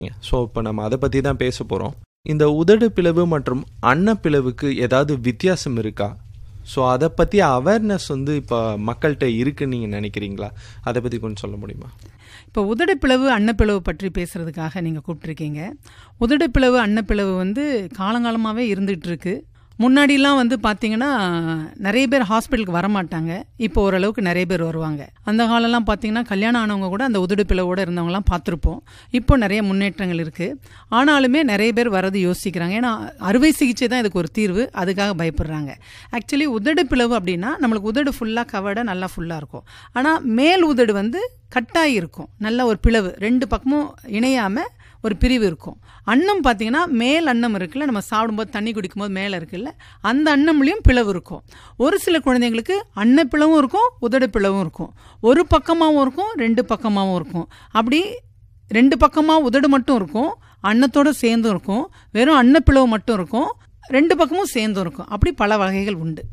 So இப்போ நம்ம அதை பற்றி தான் பேச போகிறோம் இந்த உதடு பிளவு மற்றும் அன்னப்பிளவுக்கு ஏதாவது வித்தியாசம் இருக்கா ஸோ அதை பற்றி அவேர்னஸ் வந்து இப்போ மக்கள்கிட்ட இருக்குன்னு நீங்கள் நினைக்கிறீங்களா அதை பற்றி கொஞ்சம் சொல்ல முடியுமா இப்போ உதடுப்பிளவு அன்னப்பிளவு பற்றி பேசுறதுக்காக நீங்கள் கூப்பிட்ருக்கீங்க உதடுப்பிளவு அன்னப்பிளவு வந்து காலங்காலமாகவே இருந்துகிட்டு இருக்கு முன்னாடிலாம் வந்து பார்த்தீங்கன்னா நிறைய பேர் ஹாஸ்பிட்டலுக்கு வரமாட்டாங்க இப்போ ஓரளவுக்கு நிறைய பேர் வருவாங்க அந்த காலம்லாம் பார்த்தீங்கன்னா கல்யாணம் ஆனவங்க கூட அந்த உதடு பிளவோடு இருந்தவங்கலாம் பார்த்துருப்போம் இப்போ நிறைய முன்னேற்றங்கள் இருக்குது ஆனாலுமே நிறைய பேர் வரது யோசிக்கிறாங்க ஏன்னா அறுவை சிகிச்சை தான் இதுக்கு ஒரு தீர்வு அதுக்காக பயப்படுறாங்க ஆக்சுவலி உதடு பிளவு அப்படின்னா நம்மளுக்கு உதடு ஃபுல்லாக கவர்டாக நல்லா ஃபுல்லாக இருக்கும் ஆனால் மேல் உதடு வந்து கட்டாகி இருக்கும் நல்ல ஒரு பிளவு ரெண்டு பக்கமும் இணையாமல் ஒரு பிரிவு இருக்கும் அன்னம் பார்த்தீங்கன்னா மேல் அன்னம் இருக்குல்ல நம்ம சாப்பிடும்போது தண்ணி குடிக்கும்போது மேலே இருக்குல்ல அந்த அன்னம்லேயும் பிளவு இருக்கும் ஒரு சில குழந்தைங்களுக்கு அன்ன பிளவும் இருக்கும் உதடு பிளவும் இருக்கும் ஒரு பக்கமாகவும் இருக்கும் ரெண்டு பக்கமாகவும் இருக்கும் அப்படி ரெண்டு பக்கமாக உதடு மட்டும் இருக்கும் அன்னத்தோடு சேர்ந்தும் இருக்கும் வெறும் அன்னப்பிளவு மட்டும் இருக்கும் ரெண்டு பக்கமும் சேர்ந்தும் இருக்கும் அப்படி பல வகைகள் உண்டு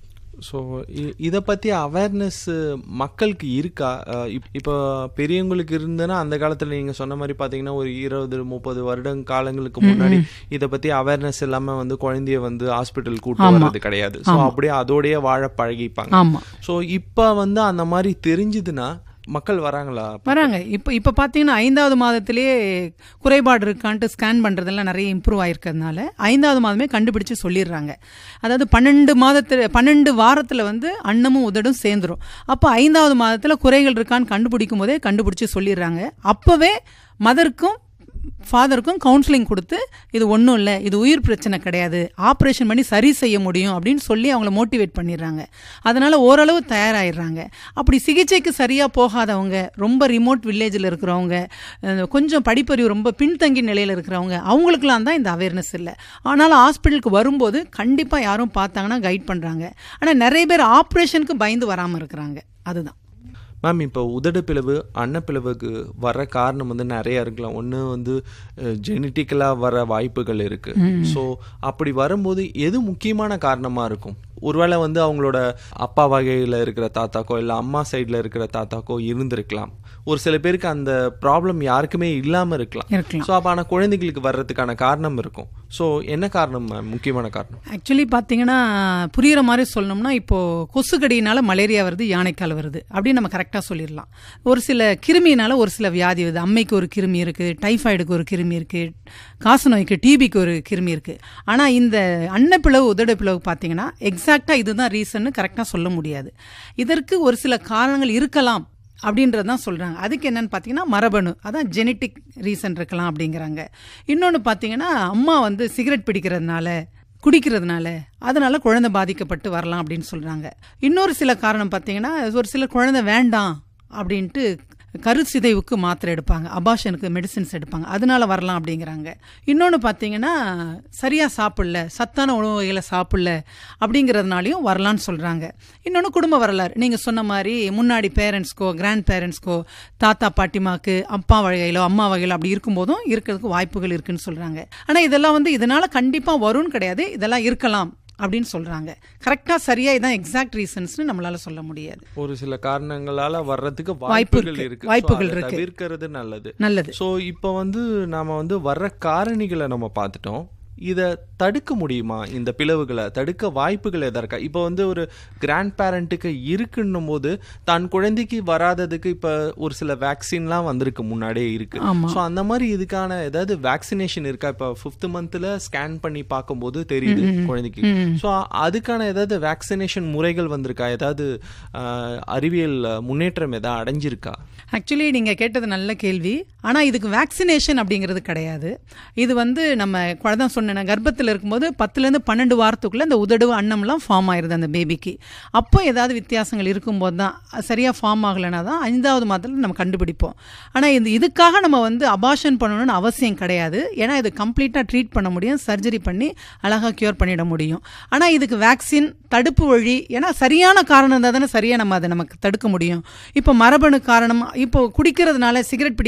ஸோ இதை பற்றி அவேர்னஸ் மக்களுக்கு இருக்கா அஹ் இப்- இப்போ பெரியவங்களுக்கு இருந்ததுன்னா அந்த காலத்தில் நீங்கள் சொன்ன மாதிரி பார்த்தீங்கன்னா ஒரு இருபது முப்பது வருடம் காலங்களுக்கு முன்னாடி இதை பற்றி அவேர்னஸ் இல்லாமல் வந்து குழந்தைய வந்து ஹாஸ்பிட்டல் கூட்டு ஆமா. வர்றது கிடையாது ஸோ அப்படியே அதோடயே வாழ பழகிப்பாங்க ஆமாம் ஸோ இப்போ வந்து அந்த மாதிரி தெரிஞ்சுதுன்னா மக்கள் வராங்களா வராங்க இப்போ இப்போ பார்த்தீங்கன்னா ஐந்தாவது மாதத்திலேயே குறைபாடு இருக்கான்ட்டு ஸ்கேன் பண்ணுறதெல்லாம் நிறைய இம்ப்ரூவ் ஆயிருக்கிறதுனால ஐந்தாவது மாதமே கண்டுபிடிச்சு சொல்லிடுறாங்க அதாவது பன்னெண்டு மாதத்தில் பன்னெண்டு வாரத்தில் வந்து அன்னமும் உதடும் சேர்ந்துரும் அப்போ ஐந்தாவது மாதத்தில் குறைகள் இருக்கான்னு கண்டுபிடிக்கும் போதே கண்டுபிடிச்சு சொல்லிடுறாங்க அப்போவே மதருக்கும் ஃபாதருக்கும் கவுன்சிலிங் கொடுத்து இது ஒன்றும் இல்லை இது உயிர் பிரச்சனை கிடையாது ஆப்ரேஷன் பண்ணி சரி செய்ய முடியும் அப்படின்னு சொல்லி அவங்கள மோட்டிவேட் பண்ணிடுறாங்க அதனால ஓரளவு தயாராகிடுறாங்க அப்படி சிகிச்சைக்கு சரியாக போகாதவங்க ரொம்ப ரிமோட் வில்லேஜில் இருக்கிறவங்க அஹ், கொஞ்சம் படிப்பறிவு ரொம்ப பின்தங்கி நிலையில் இருக்கிறவங்க அவங்களுக்குலாம் தான் இந்த அவேர்னஸ் இல்லை ஆனாலும் ஹாஸ்பிட்டலுக்கு வரும்போது கண்டிப்பாக யாரும் பார்த்தாங்கன்னா கைட் பண்ணுறாங்க ஆனால் நிறைய பேர் ஆப்ரேஷனுக்கு பயந்து வராமல் இருக்கிறாங்க அதுதான் மேம் இப்போ உதடு பிளவு அன்னப்பிளவுக்கு வர காரணம் வந்து நிறைய இருக்கலாம் ஒன்று வந்து ஜெனட்டிக்கலாக வர வாய்ப்புகள் இருக்கு ஸோ அப்படி வரும்போது எது முக்கியமான காரணமாக இருக்கும் ஒருவேளை வந்து அவங்களோட அப்பா வகையில் இருக்கிற தாத்தாக்கோ இல்லை அம்மா சைடில் இருக்கிற தாத்தாக்கோ இருந்திருக்கலாம் ஒரு சில பேருக்கு அந்த ப்ராப்ளம் யாருக்குமே இல்லாமல் இருக்கலாம் இருக்கலாம் ஸோ அப்போ ஆனால் குழந்தைகளுக்கு வர்றதுக்கான காரணம் இருக்கும் ஸோ என்ன காரணம் ma'am? முக்கியமான காரணம் ஆக்சுவலி பார்த்தீங்கன்னா புரியுற மாதிரி சொல்லணும்னா இப்போ கொசுக்கடியினால மலேரியா வருது யானைக்கால் வருது அப்படின்னு நம்ம கரெக்டாக சொல்லிடலாம் ஒரு சில கிருமியினால ஒரு சில வியாதி வருது அம்மைக்கு ஒரு கிருமி இருக்கு டைஃபாய்டுக்கு ஒரு கிருமி இருக்கு காச நோய்க்கு டிபிக்கு ஒரு கிருமி இருக்கு ஆனால் இந்த அன்னப்பிளவு உதடு பிளவு பார்த்தீங்கன்னா எக்ஸாக்டாக இதுதான் ரீசன்னு கரெக்டாக சொல்ல முடியாது இதற்கு ஒரு சில காரணங்கள் இருக்கலாம் அப்படின்றது தான் சொல்கிறாங்க அதுக்கு என்னன்னு பார்த்தீங்கன்னா மரபணு அதான் ஜெனட்டிக் ரீசன் இருக்கலாம் அப்படிங்கிறாங்க இன்னொன்று பார்த்தீங்கன்னா அம்மா வந்து சிகரெட் பிடிக்கிறதுனால குடிக்கிறதுனால அதனால குழந்தை பாதிக்கப்பட்டு வரலாம் அப்படின்னு சொல்கிறாங்க இன்னொரு சில காரணம் பார்த்தீங்கன்னா ஒரு சில குழந்தை வேண்டாம் அப்படின்ட்டு கருச்சிதைவுக்கு மாத்திரை எடுப்பாங்க அபாஷனுக்கு மெடிசின்ஸ் எடுப்பாங்க அதனால வரலாம் அப்படிங்கிறாங்க இன்னொன்று பார்த்தீங்கன்னா சரியாக சாப்பிடல சத்தான உணவு வகைகளை சாப்பிடல அப்படிங்கிறதுனாலையும் வரலான்னு சொல்கிறாங்க இன்னொன்று குடும்ப வரலாறு நீங்கள் சொன்ன மாதிரி முன்னாடி பேரண்ட்ஸ்க்கோ கிராண்ட் பேரண்ட்ஸ்க்கோ தாத்தா பாட்டிமாக்கு அப்பா வகையிலோ அம்மா வகையிலோ அப்படி இருக்கும்போதும் இருக்கிறதுக்கு வாய்ப்புகள் இருக்குன்னு சொல்கிறாங்க ஆனால் இதெல்லாம் வந்து இதனால் கண்டிப்பாக வரும்னு கிடையாது இதெல்லாம் இருக்கலாம் அப்படின்னு சொல்கிறாங்க கரெக்டாக சரியாக இதான் எக்ஸாக்ட் ரீசன்ஸ்னு நம்மளால சொல்ல முடியாது ஒரு சில காரணங்களால வர்றதுக்கு வாய்ப்பு வாய்ப்புகள் இருக்கு. இருக்கு So வாய்ப்புகள் அதை இருக்கு. தவிர்க்கிறது நல்லது நல்லது ஸோ இப்போ வந்து நாம வந்து வர்ற காரணிகளை நம்ம பார்த்துட்டோம் இதை தடுக்க முடியுமா இந்த பிளவுகளை தடுக்க வாய்ப்புகள் எதா இருக்கா இப்போ வந்து ஒரு கிராண்ட் பேரண்ட்டுக்கு இருக்குன்னும் போது தான் குழந்தைக்கு வராததுக்கு இப்போ ஒரு சில வேக்சின்லாம் வந்திருக்கு முன்னாடியே இருக்கு ஆமா. ஸோ அந்த மாதிரி இதுக்கான ஏதாவது வேக்சினேஷன் இருக்கா இப்போ ஃபிஃப்த் மந்த்தில் ஸ்கேன் பண்ணி பார்க்கும்போது தெரியுது குழந்தைக்கு ஸோ அதுக்கான ஏதாவது வேக்சினேஷன் முறைகள் வந்திருக்கா ஏதாவது ஆஹ், அறிவியல் முன்னேற்றம் ஏதாவது அடைஞ்சிருக்கா ஆக்சுவலி நீங்கள் கேட்டது நல்ல கேள்வி ஆனால் இதுக்கு வேக்சினேஷன் அப்படிங்கிறது கிடையாது இது வந்து நம்ம குழந்தை சொன்ன கர்ப்பத்தில் இருக்கும்போது பத்துலேருந்து பன்னெண்டு வாரத்துக்குள்ளே இந்த உதடு அன்னம்லாம் ஃபார்ம் ஆயிருது அந்த பேபிக்கு அப்போ ஏதாவது வித்தியாசங்கள் இருக்கும்போது தான் சரியாக ஃபார்ம் ஆகலைன்னா தான் ஐந்தாவது மாதத்தில் நம்ம கண்டுபிடிப்போம் ஆனால் இது இதுக்காக நம்ம வந்து அபாஷன் பண்ணணும்னு அவசியம் கிடையாது ஏன்னா இது கம்ப்ளீட்டாக ட்ரீட் பண்ண முடியும் சர்ஜரி பண்ணி அழகாக க்யூர் பண்ணிட முடியும் ஆனால் இதுக்கு வேக்சின் தடுப்பு வழி ஏன்னா சரியான காரணம் இருந்தால் தானே சரியாக நம்ம அதை நமக்கு தடுக்க முடியும் இப்போ மரபணு காரணம் இப்போ குடிக்கிறதுனால சிகரெட் பிடிக்கிறதுனால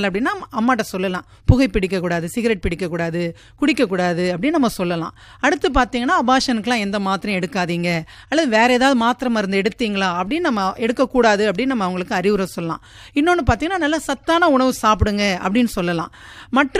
எதனால அப்படின்னா அம்மாட்ட சொல்லலாம் புகை பிடிக்கக்கூடாது சிகரெட் பிடிக்கக்கூடாது குடிக்கக்கூடாது அப்படின்னு நம்ம சொல்லலாம் அடுத்து பார்த்தீங்கன்னா அபாஷனுக்குலாம் எந்த மாத்திரையும் எடுக்காதீங்க அல்லது வேற ஏதாவது மாத்திரை மருந்து எடுத்தீங்களா அப்படின்னு நம்ம எடுக்கக்கூடாது அப்படின்னு நம்ம அவங்களுக்கு அறிவுரை சொல்லலாம் இன்னொன்று பார்த்தீங்கன்னா நல்ல சத்தான உணவு சாப்பிடுங்க அப்படின்னு சொல்லலாம் மற்ற